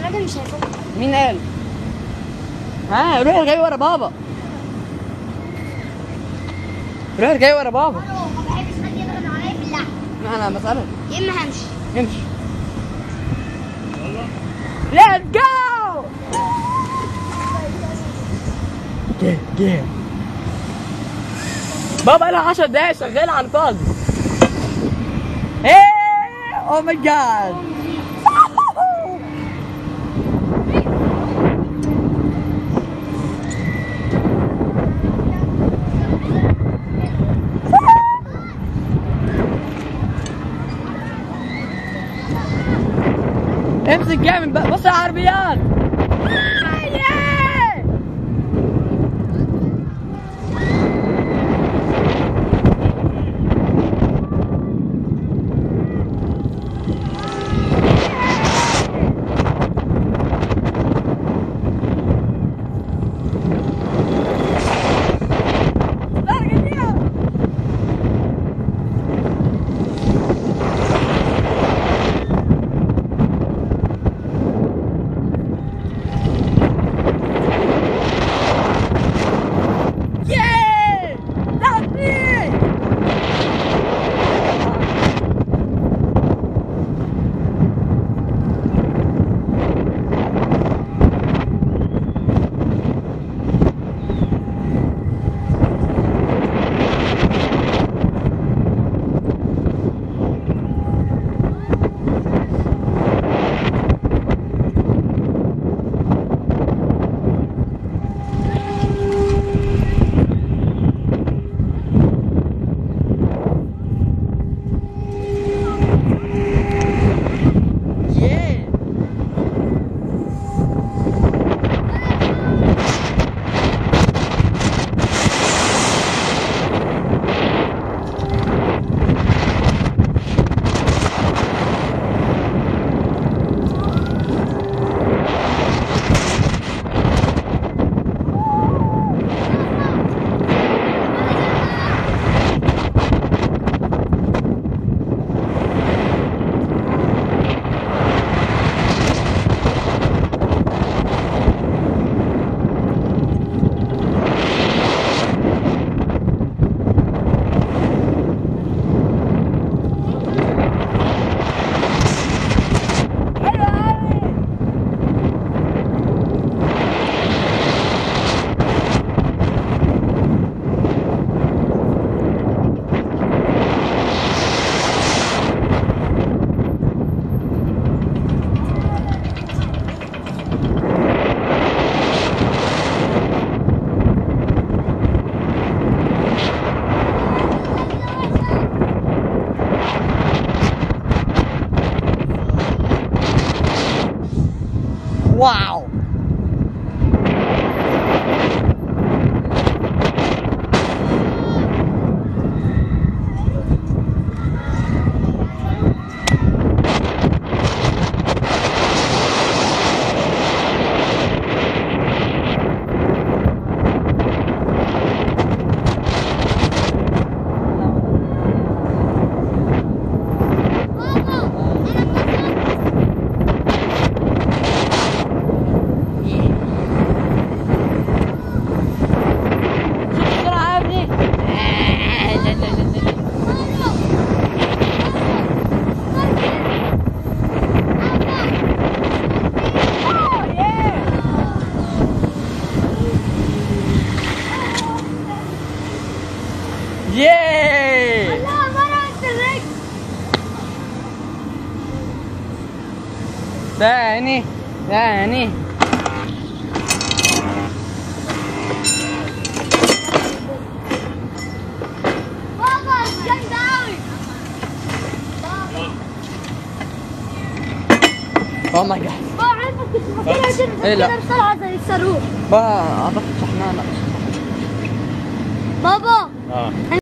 الراجل مش هيفك مين قال؟ ها روح جاي ورا بابا روح جاي ورا بابا ما بحبش حد يضغط عليا في اللعب ما انا بسألك يا اما همشي امشي Let's go! جه جه بابا لها 10 دقايق شغال على الفاضي ايه او ماي جاد امسك جامد بقى بص على العربيات آه، Yeah! That's me! Yeah! Wow! بسرعة يا ابني ياي لا مرة الرجل ثاني ثاني بابا جامد قوي او ماي جاد بابا عارفك كنت فاكرها كده إيه لا. كده بسرعة زي الصاروخ بقى اعتقد شحنانة بابا اه